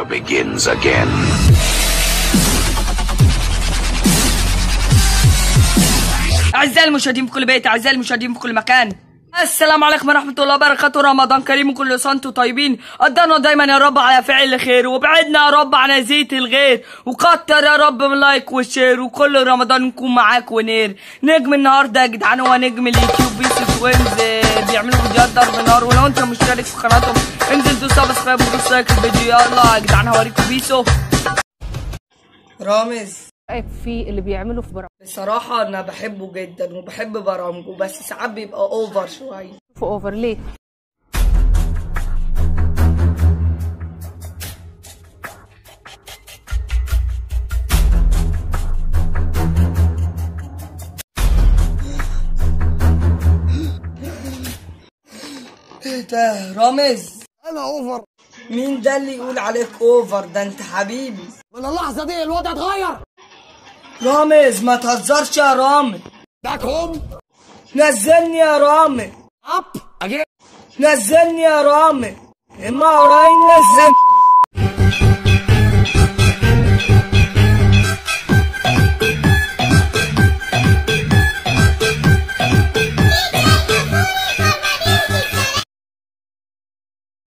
nightmare begins again. أعزائي المشاهدين في كل بيت أعزائي المشاهدين في كل مكان السلام عليكم ورحمة الله وبركاته رمضان كريم وكل سنة وانتم طيبين قدرنا دايما يا رب على فعل الخير وابعدنا يا رب عن أذية الغير وكتر يا رب من لايك وشير وكل رمضان نكون معاك ونير نجم النهارده يا جدعان هو نجم اليوتيوب بيس توينز آه، بيعملوا فيديوهات ضرب نار ولو انت مشترك في قناتهم انزل دوس سبسكرايب ودوس لايك الفيديو يلا يا جدعان هوريكم بيسو رامز رايك في اللي بيعمله في برامج بصراحة أنا بحبه جدا وبحب برامجه بس ساعات بيبقى أوفر شوية في اوفر ليه إيه ده رامز انا اوفر مين ده اللي يقول عليك أوفر ده أنت حبيبي من اللحظه دي الوضع اتغير رامز ما تهزرش يا رامز باك هوم نزلني يا رامز اب اجين نزلني يا رامز اما وراي نزل